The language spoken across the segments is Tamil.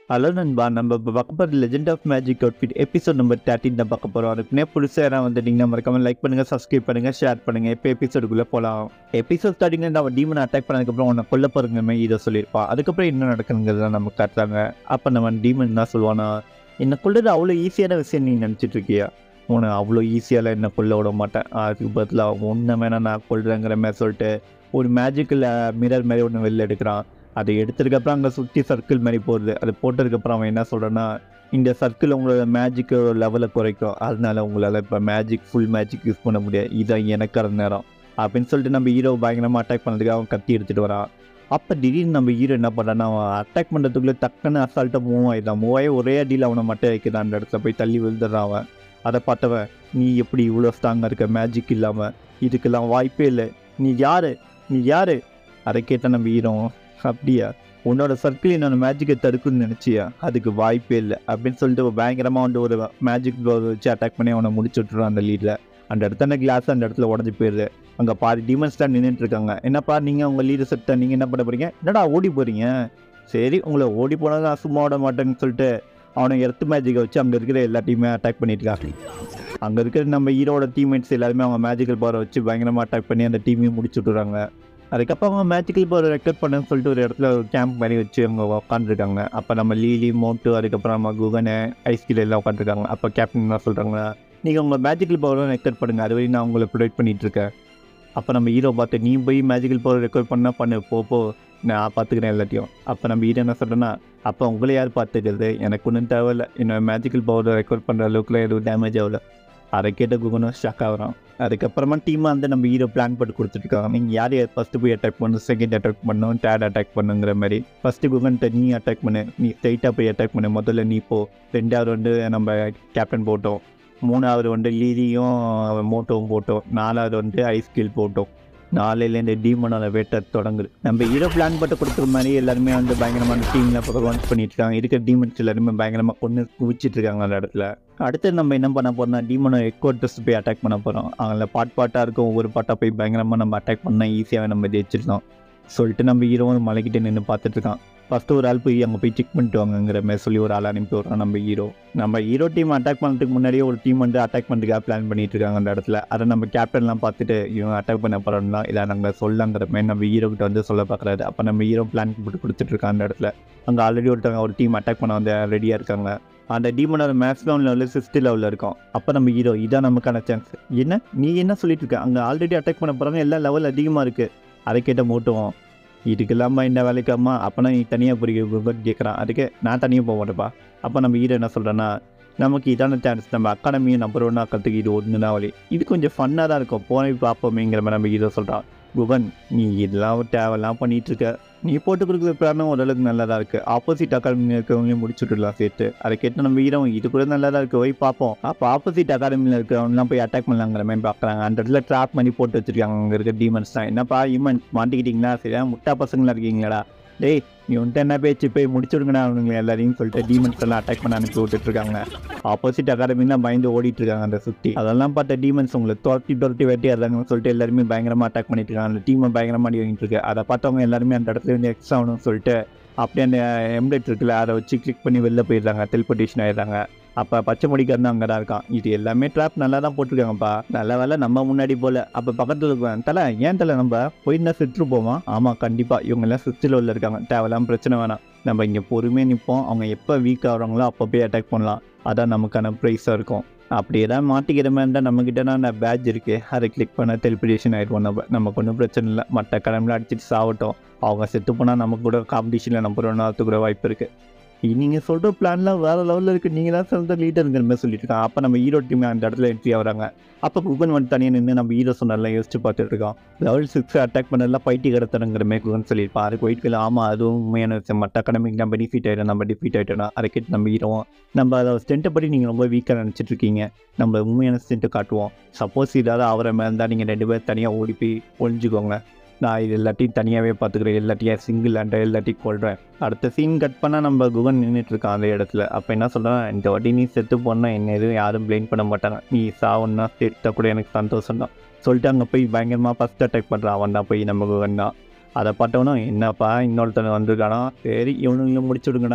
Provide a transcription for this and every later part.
ஹலோ நண்பா நம்ம இப்போ பார்க்க போகிற legend of magic outfit episode number thirteen தான் பார்க்க போகிறோம் அதுக்குனே புதுசாக யாராவது வந்துட்டீங்கன்னா மறக்காம லைக் பண்ணுங்கள் சப்ஸ்கிரைப் பண்ணுங்கள் ஷேர் பண்ணுங்கள் இப்போ எபிசோடுக்குள்ளே போகலாம் எபிசோட் ஸ்டார்டிங்கில் நம்ம டீமனை அட்டாக் பண்ணதுக்கப்புறம் உன்னை கொல்ல போகிறங்க மாதிரி இதை சொல்லியிருப்பான் அதுக்கப்புறம் என்ன நடக்குங்கிறத நம்ம காட்டுறாங்க அப்போ நம்ம டீமன் என்ன சொல்லுவானா என்னை கொள்ளுறது அவ்வளோ ஈஸியான விஷயம் நீ நினச்சிட்டு இருக்கியா உன்னை அவ்வளோ ஈஸியால் என்ன கொல்ல விட மாட்டேன் அதுக்கு பதிலாக ஒன்றை வேணா நான் கொள்றேங்கிற மாதிரி சொல்லிட்டு ஒரு மேஜிக்கில் மிரர் மாதிரி ஒன்று வெளில எடுக்கிறான் அதை எடுத்ததுக்கப்புறம் அங்கே சுற்றி சர்க்கிள் மாதிரி போடுது அது போட்டதுக்கப்புறம் அவன் என்ன சொல்கிறான்னா இந்த சர்க்கிள் உங்களோட மேஜிக்கு லெவலை குறைக்கும் அதனால உங்களால் இப்போ மேஜிக் ஃபுல் மேஜிக் யூஸ் பண்ண முடியாது இதான் எனக்கான நேரம் அப்படின்னு சொல்லிட்டு நம்ம ஹீரோ பயங்கரமாக அட்டாக் பண்ணதுக்கு அவன் கத்தி எடுத்துகிட்டு வரான் அப்போ திடீர்னு நம்ம ஹீரோ என்ன பண்ணுறான்னா அவன் அட்டாக் பண்ணுறதுக்குள்ளே டக்குன்னு அசால்ட்டாக மூவ் ஆகிடான் மூவ் ஆகி ஒரே அடியில் அவனை மட்டும் வைக்கிறான் அந்த இடத்துல போய் தள்ளி விழுந்துடுறான் அவன் அதை பார்த்தவன் நீ எப்படி இவ்வளோ ஸ்ட்ராங்காக இருக்க மேஜிக் இல்லாமல் இதுக்கெல்லாம் வாய்ப்பே இல்லை நீ யார் நீ யார் அதை கேட்ட நம்ம ஹீரோ அப்படியா உன்னோட சர்க்கிள் என்னோட மேஜிக்கை தடுக்குன்னு நினச்சியா அதுக்கு வாய்ப்பே இல்லை அப்படின்னு சொல்லிட்டு பயங்கரமாக வந்து ஒரு மேஜிக் க்ளோவ் வச்சு அட்டாக் பண்ணி அவனை முடிச்சு விட்டுறான் அந்த லீடில் அந்த இடத்துல கிளாஸ் அந்த இடத்துல உடஞ்சி போயிடுது அங்கே பாதி டீமன்ஸ் தான் நின்றுட்டு இருக்காங்க என்னப்பா நீங்கள் உங்கள் லீடர் செட்டை நீங்கள் என்ன பண்ண போகிறீங்க என்னடா ஓடி போகிறீங்க சரி உங்களை ஓடி போனால் நான் சும்மா விட மாட்டேன்னு சொல்லிட்டு அவனை எர்த்து மேஜிக்கை வச்சு அங்கே இருக்கிற எல்லா டீமே அட்டாக் பண்ணிட்டு இருக்காங்க அங்கே இருக்கிற நம்ம ஹீரோட டீம்மேட்ஸ் எல்லாருமே அவங்க மேஜிக்கல் பவரை வச்சு பயங்கரமாக அட்டாக் பண்ணி அந்த டீமையும் முடிச்சு விட்டுறாங்க அதுக்கப்புறம் அவங்க மேஜிக்கல் பவர் ரெக்கார்ட் பண்ணுன்னு சொல்லிட்டு ஒரு இடத்துல ஒரு கேம்ப் மாதிரி வச்சு அவங்க உட்காந்துருக்காங்க அப்போ நம்ம லீலி மோட்டு அதுக்கப்புறம் நம்ம குகனு ஐஸ்கில் எல்லாம் உட்காந்துருக்காங்க அப்போ கேப்டன் என்ன சொல்கிறாங்க நீங்கள் உங்கள் மேஜிக்கல் பவரும் ரெக்கார்ட் பண்ணுங்கள் அது வரையும் நான் உங்களை ப்ரொடெக்ட் பண்ணிகிட்டு இருக்கேன் அப்போ நம்ம ஹீரோ பார்த்து நீ போய் மேஜிக்கல் பவர் ரெக்கார்ட் பண்ணால் பண்ணு போ போ நான் பார்த்துக்கிறேன் எல்லாத்தையும் அப்போ நம்ம ஹீரோ என்ன சொல்கிறேன்னா அப்போ உங்களை யார் பார்த்துக்கிறது எனக்கு ஒன்றும் தேவையில்ல என்னோட மேஜிக்கல் பவர் ரெக்கார்ட் பண்ணுற அளவுக்குலாம் எதுவும் டேமேஜ் ஆகல அதை கேட்ட குகனும் ஷாக் ஆகிறான் அதுக்கப்புறமா டீமாக வந்து நம்ம ஹீரோ பிளான் போட்டு கொடுத்துருக்காங்க நீங்கள் யார் யார் ஃபஸ்ட்டு போய் அட்டாக் பண்ணணும் செகண்ட் அட்டாக் பண்ணணும் தேர்ட் அட்டாக் பண்ணுங்கிற மாதிரி ஃபஸ்ட்டு குகன்ட்ட நீ அட்டாக் பண்ணு நீ ஸ்ட்ரைட்டாக போய் அட்டாக் பண்ணு முதல்ல நீ போ ரெண்டாவது வந்து நம்ம கேப்டன் போட்டோம் மூணாவது வந்து லீலியும் மோட்டோவும் போட்டோம் நாலாவது வந்து ஐஸ்கில் போட்டோம் நாளையிலேருந்து டீமனோட வேட்டை தொடங்குது நம்ம ஹீரோ பிளான் போட்டு கொடுக்குற மாதிரி எல்லாருமே வந்து பயங்கரமான டீமில் பர்ஃபார்மன்ஸ் பண்ணிட்டு இருக்காங்க இருக்கிற டீமன்ஸ் எல்லாருமே பயங்கரமாக கொண்டு குவிச்சிட்டு இருக்காங்க அந்த இடத்துல அடுத்து நம்ம என்ன பண்ண போறோம்னா டீமனோ எக்கோட்டஸ் போய் அட்டாக் பண்ண போகிறோம் அதில் பாட் பாட்டாக இருக்கும் ஒவ்வொரு பாட்டாக போய் பயங்கரமாக நம்ம அட்டாக் பண்ணால் ஈஸியாகவே நம்ம ஜெயிச்சிருந்தோம் சொல்லிட்டு நம்ம ஹீரோவும் மலைக்கிட்டே நின்று பார்த்துட்டு இருக்கான் ஃபஸ்ட்டு ஒரு ஆள் போய் அங்கே போய் செக் பண்ணிட்டு வாங்கங்கிற மாதிரி சொல்லி ஒரு ஆள் அனுப்பி விட்றான் நம்ம ஹீரோ நம்ம ஹீரோ டீம் அட்டாக் பண்ணுறதுக்கு முன்னாடியே ஒரு டீம் வந்து அட்டாக் பண்ணுறதுக்காக பிளான் பண்ணிட்டு இருக்காங்க அந்த இடத்துல அதை நம்ம கேப்டன்லாம் பார்த்துட்டு இவங்க அட்டாக் பண்ண போகிறோம்னா இதை நாங்கள் சொல்லங்கிற மாதிரி நம்ம ஹீரோ கிட்ட வந்து சொல்ல பார்க்குறாரு அப்போ நம்ம ஹீரோ பிளான் போட்டு கொடுத்துட்டு இருக்கான் அந்த இடத்துல அங்கே ஆல்ரெடி ஒருத்தவங்க ஒரு டீம் அட்டாக் பண்ண வந்து ரெடியாக இருக்காங்க அந்த டீமனோட மேக்ஸிமம் லெவலில் சிக்ஸ்டி லெவலில் இருக்கும் அப்போ நம்ம ஹீரோ இதான் நமக்கான சான்ஸ் என்ன நீ என்ன சொல்லிட்டு இருக்க அங்கே ஆல்ரெடி அட்டாக் பண்ண போகிறாங்க எல்லா லெவல் அதிகமாக இருக்குது அதை கேட்ட மூட்டுவோம் இதுக்கு இல்லாமல் இந்த வேலைக்காமா அப்போனா நீ தனியாக புரியுங்க கேட்குறான் அதுக்கு நான் தனியாக போக மாட்டேப்பா அப்போ நம்ம ஹீரோ என்ன சொல்கிறேன்னா நமக்கு இதான சான்ஸ் நம்ம அக்காடமியை நம்பர் ஒன்றா கற்றுக்கு இது ஒன்று தான் வழி இது கொஞ்சம் ஃபன்னாக தான் இருக்கும் போய் பார்ப்போமேங்கிற மாதிரி நம்ம ஹீரோ சொல்கிறான் குகன் நீ இதெல்லாம் தேவையெல்லாம் பண்ணிகிட்டு இருக்க நீ போட்டு கொடுக்குற பிளானும் ஓரளவுக்கு நல்லதாக இருக்குது ஆப்போசிட் அகாடமி இருக்கவங்களையும் முடிச்சுட்டுலாம் சேர்த்து அதை கேட்டு நம்ம ஹீரோ இது கூட நல்லதாக இருக்குது போய் பார்ப்போம் அப்போ ஆப்போசிட் அகாடமியில் இருக்கிறவங்கலாம் போய் அட்டாக் பண்ணலாங்கிற மாதிரி பார்க்குறாங்க அந்த இடத்துல ட்ராப் பண்ணி போட்டு வச்சிருக்காங்க அங்கே இருக்க டீமன்ஸ் தான் என்னப்பா ஈமன் மாட்டிக்கிட்டீங்களா சரியா முட்டா பசங்களா இருக்கீங்களாடா டேய் நீ வந்துட்டு என்ன பேச்சு போய் முடிச்சுடுங்கடா அவனுங்க எல்லாரையும் சொல்லிட்டு டீமன்ஸ் எல்லாம் அட்டாக் பண்ண அனுப்பி விட்டுட்டு இருக்காங்க ஆப்போசிட் அகாடமிலாம் பயந்து ஓடிட்டு இருக்காங்க அந்த சுற்றி அதெல்லாம் பார்த்த டீமன்ஸ் உங்களை துரட்டி துரட்டி வெட்டிடுறாங்கன்னு சொல்லிட்டு எல்லாருமே பயங்கரமாக அட்டாக் பண்ணிட்டு இருக்காங்க அந்த டீமை பயங்கரமாக அடி வாங்கிட்டு இருக்கு அதை பார்த்தவங்க எல்லாருமே அந்த இடத்துல இருந்து எக்ஸ் ஆகணும்னு சொல்லிட்டு அப்படியே அந்த எம்ப்ளேட் இருக்குல்ல அதை வச்சு கிளிக் பண்ணி வெளில போயிடுறாங்க டெலிபோர்டேஷன் ஆயிடுறாங்க அப்போ பச்சை முடிக்காரன் அங்கே தான் இருக்கான் இது எல்லாமே ட்ராப் நல்லா தான் போட்டிருக்காங்கப்பா நல்ல வேலை நம்ம முன்னாடி போல அப்போ பக்கத்தில் இருக்கேன் தலை ஏன் தலை நம்ம போயிருந்தா செத்துட்டு போவோம் ஆமாம் கண்டிப்பாக இவங்க எல்லாம் சுற்றில உள்ள இருக்காங்க தேவையில்லாம பிரச்சனை வேணாம் நம்ம இங்கே பொறுமையாக நிற்போம் அவங்க எப்போ வீக் ஆகுறாங்களோ அப்போ போய் அட்டாக் பண்ணலாம் அதான் நமக்கான ப்ரைஸாக இருக்கும் அப்படி ஏதாவது மாட்டிக்கிற மாதிரி இருந்தால் நம்மக்கிட்ட நான் பேட்ச் இருக்குது அதை கிளிக் பண்ண டெலிபிடேஷன் ஆகிடுவோம் நம்ம நமக்கு ஒன்றும் பிரச்சனை இல்லை மற்ற கடமையில் அடிச்சிட்டு சாவட்டும் அவங்க செத்து போனால் நமக்கு கூட காம்படிஷனில் நம்பர் ஒன் ஆகிறதுக்கு வாய்ப்பு இருக்குது நீங்கள் சொல்கிற பிளான்லாம் வேறு லெவலில் இருக்குது நீங்கள் தான் சொல்கிற லீடருங்கிற மாதிரி சொல்லிட்டு இருக்காங்க அப்போ நம்ம ஹீரோ டீம் அந்த இடத்துல என்ட்ரி ஆகிறாங்க அப்போ குகன் வந்து தனியாக நின்று நம்ம ஹீரோ சொன்னாலாம் யோசிச்சு பார்த்துட்டு இருக்கோம் லெவல் சிக்ஸ் அட்டாக் பண்ணலாம் பைட்டி கடத்தணுங்கிற மாதிரி குகன் சொல்லியிருப்பான் அதுக்கு ஒயிட் கலர் ஆமாம் அதுவும் உண்மையான விஷயம் மற்ற அகாடமிக் நம்ம பெனிஃபிட் ஆகிடும் நம்ம டிஃபீட் ஆகிட்டோம்னா அதை கேட்டு நம்ம ஹீரோ நம்ம அதை ஸ்டென்ட்டை படி நீங்கள் ரொம்ப வீக்காக நினச்சிட்டு இருக்கீங்க நம்ம உண்மையான ஸ்டென்ட்டை காட்டுவோம் சப்போஸ் இதாவது அவரை மேலே இருந்தால் நீங்கள் ரெண்டு பேரும் தனியாக ஓடி போய் ஒழிஞ்சுக்கோங்க நான் இது எல்லாத்தையும் தனியாகவே பார்த்துக்கிறேன் எல்லாத்தையும் சிங்கிள் அண்டை எல்லாத்தையும் கொள்கிறேன் அடுத்த சீன் கட் பண்ணால் நம்ம குகன் நின்றுட்டு இருக்கான் அந்த இடத்துல அப்போ என்ன சொல்கிறேன் இந்த வாட்டி நீ செத்து போனால் என்ன எதுவும் யாரும் ப்ளேம் பண்ண மாட்டாங்க நீ சாவுன்னா செத்தா கூட எனக்கு சந்தோஷம் தான் சொல்லிட்டு அங்கே போய் பயங்கரமாக ஃபஸ்ட் அட்டாக் பண்ணுறான் அவன் தான் போய் நம்ம குகன் தான் அதை பார்த்தவனும் என்னப்பா இன்னொருத்தன் வந்திருக்கானா சரி இவனுங்களும் முடிச்சு விடுங்கடா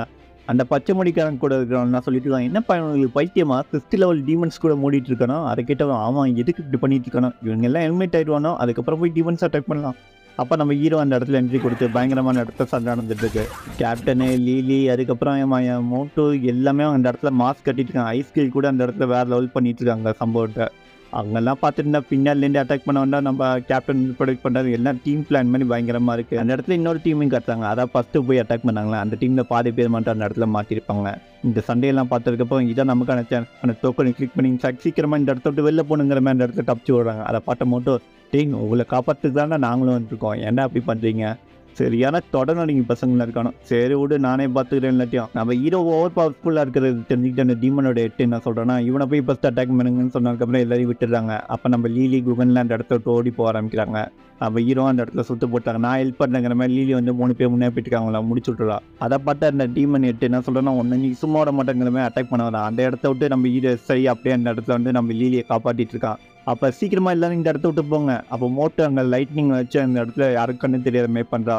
அந்த பச்சை முடிக்காரன் கூட இருக்கிறவன் சொல்லிட்டு இருக்கான் என்னப்பா இவங்களுக்கு பைத்தியமா ஃபிஃப்த் லெவல் டீமன்ஸ் கூட மூடிட்டு இருக்கானோ அதை கேட்டவன் ஆமாம் எதுக்கு இப்படி பண்ணிட்டு இருக்கானோ இவங்க எல்லாம் ஹெல்மெட் ஆயிடுவானோ அதுக்கப்புறம் போய் டீமன்ஸ் அட்டாக் பண்ணலாம் அப்போ நம்ம ஹீரோ அந்த இடத்துல என்ட்ரி கொடுத்து பயங்கரமான இடத்துல சண்டை நடந்துட்டு இருக்கு கேப்டனு லீலி அதுக்கப்புறம் என் என் மோட்டோ எல்லாமே அந்த இடத்துல மாஸ்க் கட்டிட்டு இருக்காங்க ஐஸ் கீல் கூட அந்த இடத்துல வேற லெவல் பண்ணிட்டு இருக்காங்க சம்பவத்தை அவங்கெல்லாம் பார்த்துட்டு பின்னாடிலேருந்து அட்டாக் பண்ண வந்தால் நம்ம கேப்டன் ப்ரொடெக்ட் பண்ணுறது எல்லாம் டீம் பிளான் மாதிரி பயங்கரமாக இருக்குது அந்த இடத்துல இன்னொரு டீமையும் கட்டுறாங்க அதான் ஃபஸ்ட்டு போய் அட்டாக் பண்ணாங்களே அந்த டீமில் பாதி பேர் மட்டும் அந்த இடத்துல மாட்டிருப்பாங்க இந்த சண்டையெல்லாம் பார்த்ததுக்கப்புறம் இதான் நமக்கான சேனல் அந்த டோக்கனை கிளிக் பண்ணி சக் சீக்கிரமாக இந்த இடத்த விட்டு வெளில போகணுங்கிற மாதிரி அந்த இடத்துல தப்பிச்சு விடுறாங்க அதை பார்த்த மட்டும் டேய் உங்களை காப்பாற்றுக்கு தானே நாங்களும் வந்துருக்கோம் என்ன அப்படி பண்ணுறீங்க சரியான தொடரும் நீங்கள் பசங்களா இருக்கணும் சரி விடு நானே பார்த்துக்கிறேன் எல்லாத்தையும் நம்ம ஹீரோ ஓவர் பவர்ஃபுல்லாக இருக்கிறது தெரிஞ்சுக்கிட்டு அந்த டீமனோட எட்டு என்ன சொல்கிறேன்னா இவனை போய் ஃபஸ்ட் அட்டாக் பண்ணுங்கன்னு சொன்னதுக்கப்புறம் எல்லாரையும் விட்டுடுறாங்க அப்போ நம்ம லீலி குகன்லாம் அந்த இடத்த விட்டு ஓடி போக ஆரம்பிக்கிறாங்க அப்போ ஹீரோ அந்த இடத்துல சுத்து போட்டாங்க நான் ஹெல்ப் பண்ணுங்கிற மாதிரி லீலி வந்து மூணு பேர் முன்னே போயிட்டுருக்காங்களா முடிச்சு விட்டுறா அதை பார்த்து அந்த டீமன் எட்டு என்ன சொல்கிறேன்னா ஒன்று நீ சும்மா விட மாட்டேங்கிற மாதிரி அட்டாக் பண்ண வரா அந்த இடத்த விட்டு நம்ம ஹீரோ சரி அப்படியே அந்த இடத்துல வந்து நம்ம லீலியை காப்பாற்றிட்டு இருக்கான் அப்போ சீக்கிரமாக எல்லாரும் இந்த இடத்த விட்டு போங்க அப்போ மோட்டோ அங்கே லைட்னிங் வச்சு அந்த இடத்துல யாருக்கு கண்ணு தெரியாத மாதிரி பண்ணுறா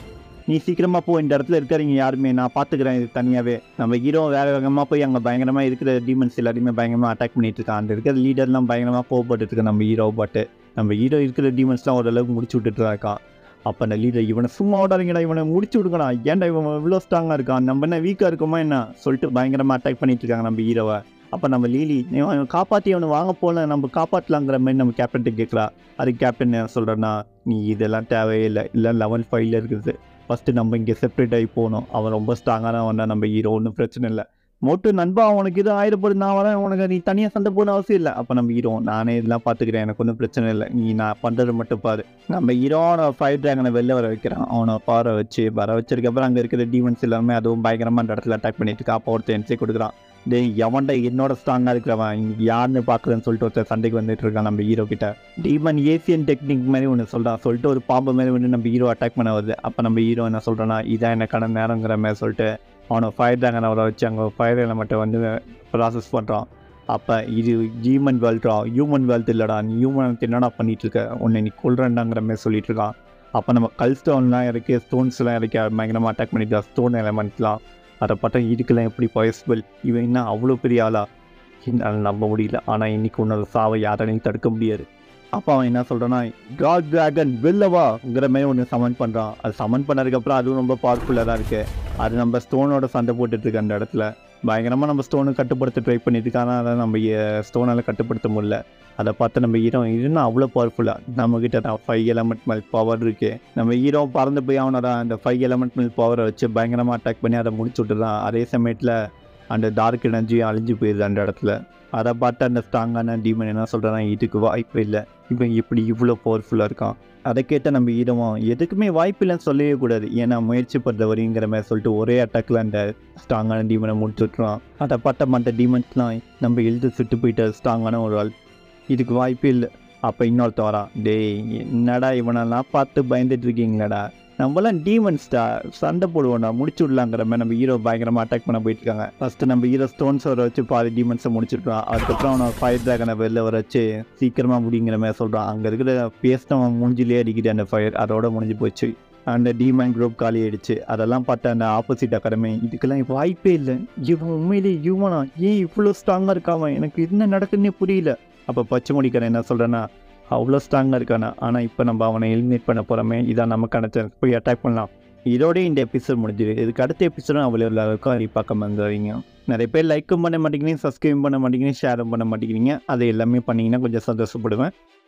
நீ சீக்கிரமாக போ இந்த இடத்துல இருக்கிறீங்க யாருமே நான் பார்த்துக்கிறேன் இது தனியாகவே நம்ம ஹீரோ வேக வேகமாக போய் அங்கே பயங்கரமாக இருக்கிற டீமன்ஸ் எல்லாரையுமே பயங்கரமாக அட்டாக் பண்ணிட்டு இருக்கான் அந்த இருக்கிற லீடர்லாம் பயங்கரமாக கோவப்பட்டு இருக்கு நம்ம ஹீரோ பாட்டு நம்ம ஹீரோ இருக்கிற டீமன்ஸ்லாம் ஓரளவுக்கு முடிச்சு விட்டுட்டு தான் இருக்கான் அப்போ அந்த லீடர் இவனை சும்மா விடாதீங்கடா இவனை முடிச்சு விடுங்கடா ஏன்டா இவன் இவ்வளோ ஸ்ட்ராங்காக இருக்கான் நம்ம என்ன வீக்காக இருக்கோமா என்ன சொல்லிட்டு பயங்கரமாக அட்டாக் பண்ணிட்டு இருக்காங்க நம்ம ஹீரோவை அப்போ நம்ம லீலி இவன் காப்பாற்றி அவனை வாங்க போல நம்ம காப்பாற்றலாங்கிற மாதிரி நம்ம கேப்டன்ட்டு கேட்குறா அது கேப்டன் என்ன சொல்கிறேன்னா நீ இதெல்லாம் தேவையே இல்லை இல்லை லெவல் ஃபைவ்ல இருக்குது ஃபஸ்ட்டு நம்ம இங்கே செப்பரேட் ஆகி போகணும் அவன் ரொம்ப ஸ்ட்ராங்கான வந்தா நம்ம ஹீரோ ஒன்றும் பிரச்சனை இல்லை மோட்டு நண்பா அவனுக்கு இது ஆயிரப்படும் நான் வரேன் உனக்கு நீ தனியாக சண்டை போன அவசியம் இல்லை அப்போ நம்ம ஹீரோ நானே இதெல்லாம் பார்த்துக்கிறேன் எனக்கு ஒன்றும் பிரச்சனை இல்லை நீ நான் பண்ணுறது மட்டும் பாரு நம்ம ஹீரோனை ஃபைட் ட்ராகனை வெளில வர வைக்கிறான் அவனை பாறை வச்சு வர வச்சதுக்கப்புறம் அங்கே இருக்கிற டீமன்ஸ் எல்லாமே அதுவும் பயங்கரமாக அந்த இடத்துல அட்டாக் பண்ணிட்டு இருக்கா அப்போ ஒருத்தர் என்ட்ரி கொடுக்குறான் டேய் எவன்டா என்னோட ஸ்ட்ராங்காக இருக்கிறவன் இங்க யாருன்னு பார்க்குறேன்னு சொல்லிட்டு ஒருத்தர் சண்டைக்கு வந்துட்டு இருக்கான் நம்ம ஹீரோ கிட்ட டீமன் ஏசியன் டெக்னிக் மாதிரி ஒன்று சொல்கிறான் சொல்லிட்டு ஒரு பாம்பு மாதிரி ஒன்று நம்ம ஹீரோ அட்டாக் பண்ண வருது அப்போ நம்ம ஹீரோ என்ன சொல்கிறேன்னா இதான் எனக்கான நேரங்கிற மாதிரி சொல்லிட்டு அவனை ஃபயர் ட்ராகனை அவரை வச்சு அங்கே ஃபயர் எலமெண்ட்டை வந்து ப்ராசஸ் பண்ணுறான் அப்போ இது ஹியூமன் வேல்ட்ரா ஹியூமன் வேல்த் இல்லைடா நீ ஹியூமன் என்னடா பண்ணிட்டு இருக்க உன்னை நீ கொள்றேன்டாங்கிற மாதிரி சொல்லிட்டு இருக்கான் அப்போ நம்ம கல் ஸ்டோன்லாம் இறக்கி ஸ்டோன்ஸ்லாம் இறக்கி பயங்கரமாக அட்டாக் பண்ணிட்டு ஸ்டோன் எலமெண்ட்லாம் அதை பார்த்தா இதுக்கெல்லாம் எப்படி பாசிபிள் இவன் என்ன அவ்வளோ பெரிய ஆளா என்னால் நம்ப முடியல ஆனால் இன்னைக்கு உன்னோட சாவை யாராலையும் தடுக்க முடியாது அப்போ அவன் என்ன சொல்கிறான்னா காட் டிராகன் வெளிலவாங்கிற மாதிரி ஒன்று சமன் பண்ணுறான் அது சமன் பண்ணதுக்கப்புறம் அதுவும் ரொம்ப பவர்ஃபுல்லாக தான் இருக்குது அது நம்ம ஸ்டோனோட சண்டை போட்டுட்டு இருக்கு அந்த இடத்துல பயங்கரமாக நம்ம ஸ்டோனை கட்டுப்படுத்த ட்ரை பண்ணிட்டு இருக்கோம் ஆனால் அதை நம்ம ஸ்டோனால் கட்டுப்படுத்த முடியல அதை பார்த்து நம்ம ஹீரோ இதுன்னா அவ்வளோ பவர்ஃபுல்லாக நம்மக்கிட்ட தான் ஃபைவ் எலமெண்ட் மேல் பவர் இருக்குது நம்ம ஹீரோ பறந்து போய் அவனோட அந்த ஃபைவ் எலமெண்ட் மேல் பவரை வச்சு பயங்கரமாக அட்டாக் பண்ணி அதை முடிச்சு விட்டுறான் அதே சமயத்தில் அந்த டார்க் எனர்ஜியும் அழிஞ்சு போயிடுது அந்த இடத்துல அதை பார்த்து அந்த ஸ்ட்ராங்கான டீமன் என்ன சொல்கிறான் இதுக்கு வாய்ப்பு இல்லை இவன் இப்படி இவ்வளோ பவர்ஃபுல்லாக இருக்கான் அதை கேட்ட நம்ம ஹீரோவும் எதுக்குமே வாய்ப்பு இல்லைன்னு சொல்லவே கூடாது ஏன்னா முயற்சி பண்ணுற வரைங்கிற மாதிரி சொல்லிட்டு ஒரே அட்டாக்கில் அந்த ஸ்ட்ராங்கான டீமனை முடிச்சு விட்ருவான் அதை பார்த்த மற்ற டீமன்ஸ்லாம் நம்ம எழுத்து சுட்டு போயிட்ட ஸ்ட்ராங்கான ஒரு ஆள் இதுக்கு வாய்ப்பே இல்லை அப்போ இன்னொருத்த வரான் டேய் என்னடா இவனெல்லாம் பார்த்து பயந்துட்டு இருக்கீங்களாடா நம்மளாம் டீமன்ஸ்டா சண்டை போடுவோம்டா முடிச்சு விடலாங்கிற மாதிரி நம்ம ஹீரோ பயங்கரமாக அட்டாக் பண்ண போயிட்டு இருக்காங்க ஃபர்ஸ்ட் நம்ம ஹீரோ ஸ்டோன்ஸ் வர வச்சு பாதி டீமன்ஸை முடிச்சிருக்கான் அதுக்கப்புறம் அவனை ஃபயர் ட்ராகனை வெளில வர வச்சு சீக்கிரமாக முடிங்கிற மாதிரி சொல்கிறான் அங்கே இருக்கிற பேஸ்ட் அவன் மூஞ்சிலே அடிக்கிட்டு அந்த ஃபயர் அதோட முடிஞ்சு போச்சு அந்த டீமன் குரூப் காலி ஆயிடுச்சு அதெல்லாம் பார்த்த அந்த ஆப்போசிட் அகாடமி இதுக்கெல்லாம் வாய்ப்பே இல்லை இவன் உண்மையிலே இவனா ஏன் இவ்வளோ ஸ்ட்ராங்காக இருக்காமன் எனக்கு என்ன நடக்குதுன்னே புரியல அப்போ பச்சை முடிக்கிறேன் என்ன சொல்கிறேன்னா அவ்வளோ ஸ்ட்ராங்காக இருக்கானா ஆனால் இப்போ நம்ம அவனை எலிமினேட் பண்ண போகிறோமே இதான் நமக்கு கிடைச்ச போய் அட்டாக் பண்ணலாம் இதோடய இந்த எபிசோட் முடிஞ்சிது இதுக்கு அடுத்த எபிசோடும் அவ்வளோ இருக்கும் அதை பார்க்க வந்துடுவீங்க நிறைய பேர் லைக்கும் பண்ண மாட்டேங்கிறீங்க சப்ஸ்கிரைப் பண்ண மாட்டேங்கிறீங்க ஷேரும் பண்ண மாட்டேங்கிறீங்க அதை எல்லாமே பண்ணிங்கன்னா கொஞ்சம் சந்தோஷப்படுவேன்